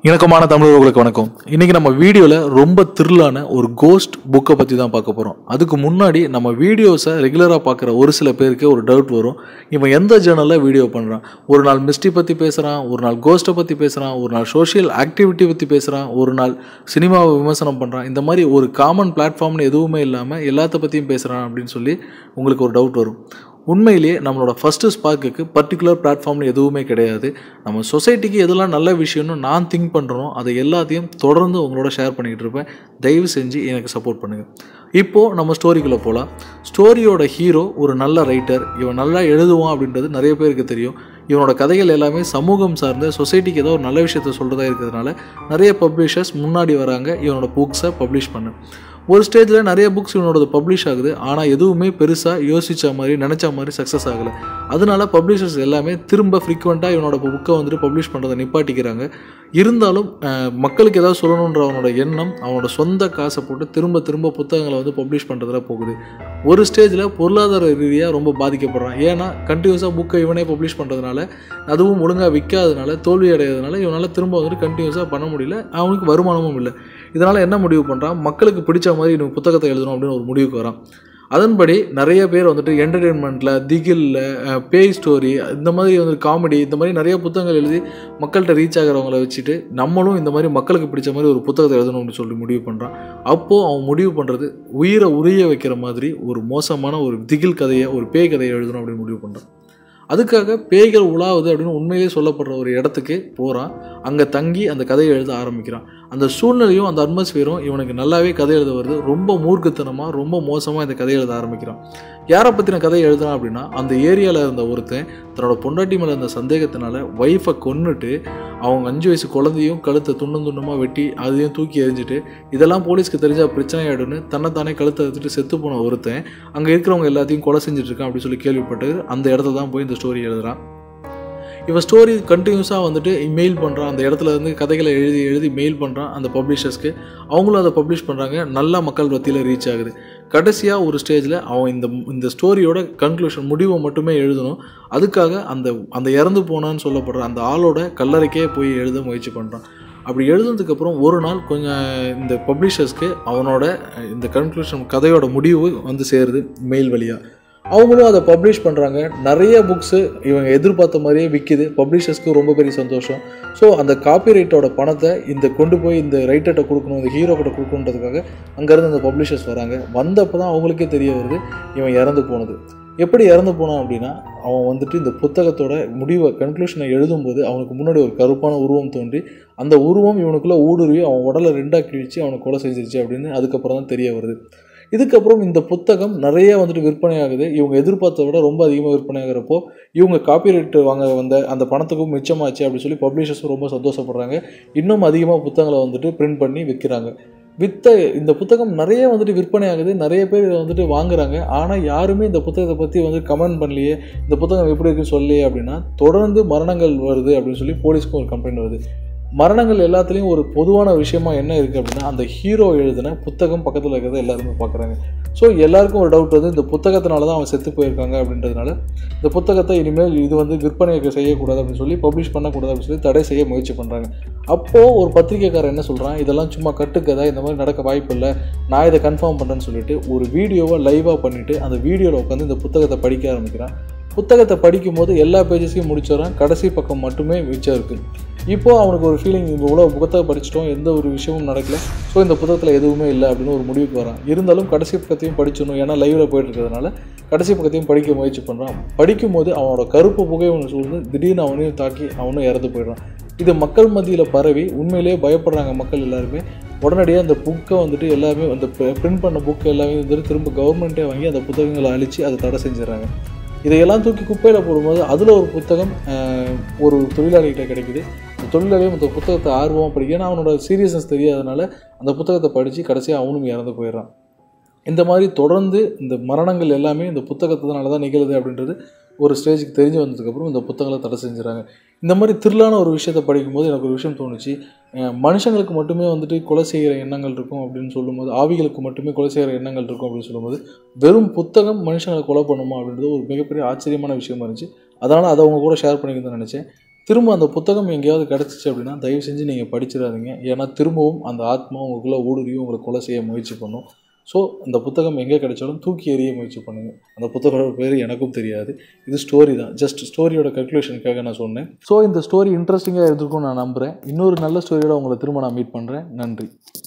இணக்கமான தமிழர்களுக்கு வணக்கம் இன்னைக்கு நம்ம வீடியோவில் ரொம்ப த்ரில்லான ஒரு கோஸ்ட் புக்கை பற்றி தான் பார்க்க போகிறோம் அதுக்கு முன்னாடி நம்ம வீடியோஸை ரெகுலராக பார்க்குற ஒரு சில பேருக்கு ஒரு டவுட் வரும் இவன் எந்த ஜேர்னலில் வீடியோ பண்ணுறான் ஒரு நாள் மிஸ்டி பற்றி பேசுகிறான் ஒரு நாள் கோஸ்ட்டை பற்றி பேசுகிறான் ஒரு நாள் சோஷியல் ஆக்டிவிட்டி பற்றி பேசுகிறான் ஒரு நாள் சினிமாவை விமர்சனம் பண்ணுறான் இந்த மாதிரி ஒரு காமன் பிளாட்ஃபார்ம்னு எதுவுமே இல்லாமல் எல்லாத்த பற்றியும் பேசுகிறான் அப்படின்னு சொல்லி உங்களுக்கு ஒரு டவுட் வரும் உண்மையிலேயே நம்மளோட ஃபஸ்ட்டு ஸ்பார்க்குக்கு பர்டிகுலர் பிளாட்ஃபார்ம்னு எதுவுமே கிடையாது நம்ம சொசைட்டிக்கு எதெல்லாம் நல்ல விஷயம்னு நான் திங்க் பண்ணுறனோ அதை எல்லாத்தையும் தொடர்ந்து உங்களோட ஷேர் பண்ணிக்கிட்டு இருப்பேன் தயவு செஞ்சு எனக்கு சப்போர்ட் பண்ணுங்கள் இப்போது நம்ம ஸ்டோரிக்குள்ளே போகலாம் ஸ்டோரியோட ஹீரோ ஒரு நல்ல ரைட்டர் இவன் நல்லா எழுதுவான் அப்படின்றது நிறைய பேருக்கு தெரியும் இவனோட கதைகள் எல்லாமே சமூகம் சார்ந்த சொசைட்டிக்கு ஏதோ ஒரு நல்ல விஷயத்த சொல்கிறதா இருக்கிறதுனால நிறைய பப்ளிஷர்ஸ் முன்னாடி வராங்க இவனோட புக்ஸை பப்ளிஷ் பண்ணு ஒரு ஸ்டேஜில் நிறைய புக்ஸ் இவனோடது பப்ளிஷ் ஆகுது ஆனால் எதுவுமே பெருசாக யோசித்த மாதிரி நினச்ச மாதிரி சக்ஸஸ் ஆகலை அதனால பப்ளிஷர்ஸ் எல்லாமே திரும்ப ஃப்ரீக்வெண்ட்டாக இவனோட புக்கை வந்துட்டு பப்ளிஷ் பண்ணுறதை நிப்பாட்டிக்கிறாங்க இருந்தாலும் அஹ், மக்களுக்கு ஏதாவது சொல்லணுன்ற அவனோட எண்ணம் அவனோட சொந்த காசை போட்டு திரும்ப திரும்ப புத்தகங்களை வந்து பப்ளிஷ் பண்ணுறதுல போகுது ஒரு ஸ்டேஜில் பொருளாதார ரீதியாக ரொம்ப பாதிக்கப்படுறான் ஏன்னா கண்டினியூஸாக புக்கை இவனே பப்ளிஷ் பண்ணுறதுனால அதுவும் ஒழுங்காக விற்காதனால தோல்வி அடையிறதுனால இவனால் திரும்ப வந்துட்டு கண்டினியூஸாக பண்ண முடியல அவனுக்கு வருமானமும் இல்லை இதனால் என்ன முடிவு பண்ணுறான் மக்களுக்கு பிடிச்ச மாதிரி இவனுக்கு புத்தகத்தை எழுதணும் அப்படின்னு ஒரு முடிவுக்கு வரான் அதன்படி நிறைய பேர் வந்துட்டு என்டர்டெயின்மெண்ட்டில் திகிலில் பேய் ஸ்டோரி இந்த மாதிரி வந்து காமெடி இந்த மாதிரி நிறைய புத்தகங்கள் எழுதி மக்கள்கிட்ட ரீச் ஆகிறவங்கள வச்சுட்டு நம்மளும் இந்த மாதிரி மக்களுக்கு பிடிச்ச மாதிரி ஒரு புத்தகத்தை எழுதணும்னு சொல்லி முடிவு பண்ணுறான் அப்போது அவன் முடிவு பண்ணுறது உயிரை உரிய வைக்கிற மாதிரி ஒரு மோசமான ஒரு திகில் கதையை ஒரு பேய் கதையை எழுதணும் அப்படின்னு முடிவு பண்ணுறான் அதுக்காக பேய்கள் உலாவுது அப்படின்னு உண்மையிலேயே சொல்லப்படுற ஒரு இடத்துக்கு போகிறான் அங்கே தங்கி அந்த கதையை எழுத ஆரம்பிக்கிறான் அந்த சூழ்நிலையும் அந்த அட்மாஸ்பியரும் இவனுக்கு நல்லாவே கதை எழுத வருது ரொம்ப மூர்க்கத்தனமாக ரொம்ப மோசமாக இந்த கதை எழுத ஆரம்பிக்கிறான் யாரை பற்றின கதை எழுதுறான் அப்படின்னா அந்த ஏரியாவில் இருந்த ஒருத்தன் தன்னோட பொண்டாட்டி மேலே இருந்த சந்தேகத்தினால ஒய்ஃபை கொன்னுட்டு அவங்க அஞ்சு வயசு குழந்தையும் கழுத்தை துண்டம் துண்டமாக வெட்டி அதையும் தூக்கி எறிஞ்சிட்டு இதெல்லாம் போலீஸ்க்கு தெரிஞ்சால் பிரச்சனை ஆகிடும்னு தன்னைத்தானே கழுத்தை எடுத்துட்டு செத்து போன ஒருத்தன் அங்கே இருக்கிறவங்க எல்லாத்தையும் கொலை செஞ்சுட்டு இருக்கான் அப்படின்னு சொல்லி கேள்விப்பட்டு அந்த இடத்துல தான் போய் இந்த ஸ்டோரி எழுதுறான் இவன் ஸ்டோரி கண்டினியூஸாக வந்துட்டு மெயில் பண்ணுறான் அந்த இடத்துல இருந்து கதைகளை எழுதி எழுதி மெயில் பண்ணுறான் அந்த பப்ளிஷர்ஸ்க்கு அவங்களும் அதை பப்ளிஷ் பண்ணுறாங்க நல்லா மக்கள் மத்தியில் ரீச் ஆகுது கடைசியாக ஒரு ஸ்டேஜில் அவன் இந்த இந்த ஸ்டோரியோட கன்க்ளூஷன் முடிவை மட்டுமே எழுதணும் அதுக்காக அந்த அந்த இறந்து போனான்னு சொல்லப்படுற அந்த ஆளோட கல்லறைக்கே போய் எழுத முயற்சி பண்ணுறான் அப்படி எழுதுனதுக்கப்புறம் ஒரு நாள் கொஞ்சம் இந்த பப்ளிஷர்ஸ்க்கு அவனோட இந்த கன்க்ளூஷன் கதையோட முடிவு வந்து சேருது மெயில் வழியாக அவங்களும் அதை பப்ளிஷ் பண்ணுறாங்க நிறைய புக்ஸு இவங்க எதிர்பார்த்த மாதிரியே விற்கிது பப்ளிஷர்ஸ்க்கு ரொம்ப பெரிய சந்தோஷம் ஸோ அந்த காப்பிரைட்டோட பணத்தை இந்த கொண்டு போய் இந்த ரைட்டர்கிட்ட கொடுக்கணும் இந்த ஹீரோ கிட்ட கொடுக்கணுன்றதுக்காக அங்கேருந்து அந்த பப்ளிஷர்ஸ் வராங்க வந்தப்போ தான் அவங்களுக்கே தெரிய வருது இவன் இறந்து போனது எப்படி இறந்து போனான் அப்படின்னா அவன் வந்துட்டு இந்த புத்தகத்தோட முடிவை கன்க்ளூஷனை எழுதும்போது அவனுக்கு முன்னாடி ஒரு கருப்பான உருவம் தோன்றி அந்த உருவம் இவனுக்குள்ளே ஊடுருவி அவன் உடலை ரெண்டாக கிழிச்சு அவனை கொலை செஞ்சிருச்சு அப்படின்னு அதுக்கப்புறம் தான் தெரிய வருது இதுக்கப்புறம் இந்த புத்தகம் நிறைய வந்துட்டு விற்பனை ஆகுது இவங்க எதிர்பார்த்ததை விட ரொம்ப அதிகமாக விற்பனை ஆகிறப்போ இவங்க காப்பிரைட் வாங்க வந்த அந்த பணத்துக்கும் மிச்சமாச்சு அப்படின்னு சொல்லி பப்ளிஷர்ஸும் ரொம்ப சந்தோஷப்படுறாங்க இன்னும் அதிகமாக புத்தகங்களை வந்துட்டு பிரிண்ட் பண்ணி விற்கிறாங்க வித்த இந்த புத்தகம் நிறைய வந்துட்டு விற்பனை ஆகுது நிறைய பேர் இதை வந்துட்டு வாங்குறாங்க ஆனால் யாருமே இந்த புத்தகத்தை பற்றி வந்து கமெண்ட் பண்ணலையே இந்த புத்தகம் எப்படி இருக்குன்னு சொல்லலையே அப்படின்னா தொடர்ந்து மரணங்கள் வருது அப்படின்னு சொல்லி போலீஸ்க்கும் ஒரு கம்ப்ளைண்ட் வருது மரணங்கள் எல்லாத்துலேயும் ஒரு பொதுவான விஷயமா என்ன இருக்குது அப்படின்னா அந்த ஹீரோ எழுதின புத்தகம் பக்கத்தில் இருக்கிறத எல்லாருமே பார்க்குறாங்க ஸோ எல்லாருக்கும் ஒரு டவுட் வந்து இந்த புத்தகத்தினால தான் அவன் செத்து போயிருக்காங்க அப்படின்றதுனால இந்த புத்தகத்தை இனிமேல் இது வந்து விற்பனை செய்யக்கூடாது அப்படின்னு சொல்லி பப்ளிஷ் பண்ணக்கூடாது அப்படின்னு சொல்லி தடை செய்ய முயற்சி பண்ணுறாங்க அப்போது ஒரு பத்திரிக்கைக்காரர் என்ன சொல்கிறான் இதெல்லாம் சும்மா கட்டுக்கதை இந்த மாதிரி நடக்க வாய்ப்பு இல்லை நான் இதை கன்ஃபார்ம் பண்ணுறேன்னு சொல்லிட்டு ஒரு வீடியோவை லைவாக பண்ணிவிட்டு அந்த வீடியோவில் உட்காந்து இந்த புத்தகத்தை படிக்க ஆரம்பிக்கிறான் புத்தகத்தை படிக்கும்போது எல்லா பேஜஸையும் முடிச்சிடறான் கடைசி பக்கம் மட்டுமே மிச்சம் இருக்குது இப்போது அவனுக்கு ஒரு ஃபீலிங் இவ்வளோ புத்தகம் படிச்சிட்டோம் எந்த ஒரு விஷயமும் நடக்கல ஸோ இந்த புத்தகத்தில் எதுவுமே இல்லை அப்படின்னு ஒரு முடிவுக்கு வரான் இருந்தாலும் கடைசி பக்கத்தையும் படிச்சிடணும் ஏன்னா லைவில் போயிட்டு இருக்கிறதுனால கடைசி பக்கத்தையும் படிக்க முயற்சி பண்ணுறான் படிக்கும்போது அவனோட கருப்பு புகை அவனை சூழ்ந்து திடீர்னு அவனையும் தாக்கி அவனும் இறந்து போயிடுறான் இது மக்கள் மத்தியில் பரவி உண்மையிலேயே பயப்படுறாங்க மக்கள் எல்லாருமே உடனடியாக அந்த புக்கை வந்துட்டு எல்லாமே அந்த பிரிண்ட் பண்ண புக் எல்லாமே வந்துட்டு திரும்ப கவர்மெண்ட்டே வாங்கி அந்த புத்தகங்களை அழித்து அதை தடை செஞ்சிடறாங்க இதையெல்லாம் தூக்கி குப்பையில் போடும்போது அதில் ஒரு புத்தகம் அஹ், ஒரு தொழிலாளிகிட்ட கிடைக்குது அந்த தொழிலாளியும் அந்த புத்தகத்தை ஆர்வமாக படிக்க ஏன்னா அவனோட சீரியஸ்னஸ் தெரியாதனால அந்த புத்தகத்தை படித்து கடைசியாக அவனும் இறந்து போயிடுறான் இந்த மாதிரி தொடர்ந்து இந்த மரணங்கள் எல்லாமே இந்த புத்தகத்தினால தான் நிகழுது அப்படின்றது ஒரு ஸ்டேஜுக்கு தெரிஞ்சு வந்ததுக்கப்புறம் இந்த புத்தகங்களை தடை செஞ்சுறாங்க இந்த மாதிரி திருளான ஒரு விஷயத்தை படிக்கும்போது எனக்கு ஒரு விஷயம் தோணுச்சு அஹ் மனுஷங்களுக்கு மட்டுமே வந்துட்டு கொலை செய்கிற எண்ணங்கள் இருக்கும் அப்படின்னு சொல்லும்போது ஆவிகளுக்கு மட்டுமே கொலை செய்கிற எண்ணங்கள் இருக்கும் அப்படின்னு சொல்லும்போது வெறும் புத்தகம் மனுஷங்களை கொலை பண்ணுமா அப்படின்றது ஒரு மிகப்பெரிய ஆச்சரியமான விஷயமா இருந்துச்சு அதனால் அதை அவங்க கூட ஷேர் பண்ணிக்கணும்னு நினச்சேன் திரும்ப அந்த புத்தகம் எங்கேயாவது கிடச்சிச்சு அப்படின்னா தயவு செஞ்சு நீங்கள் படிச்சிடாதீங்க ஏன்னா திரும்பவும் அந்த ஆத்மா உங்களுக்குள்ளே ஊடுருவி உங்களை கொலை செய்ய முயற்சி பண்ணும் ஸோ இந்த புத்தகம் எங்கே கிடைச்சாலும் தூக்கி எறிய முயற்சி பண்ணுங்கள் அந்த புத்தகத்தோட பேர் எனக்கும் தெரியாது இது ஸ்டோரி தான் ஜஸ்ட் ஸ்டோரியோட கல்குலேஷனுக்காக நான் சொன்னேன் ஸோ இந்த ஸ்டோரி இன்ட்ரெஸ்டிங்காக இருந்திருக்கும்னு நான் நம்புகிறேன் இன்னொரு நல்ல ஸ்டோரியோட உங்களை திரும்ப நான் மீட் பண்ணுறேன் நன்றி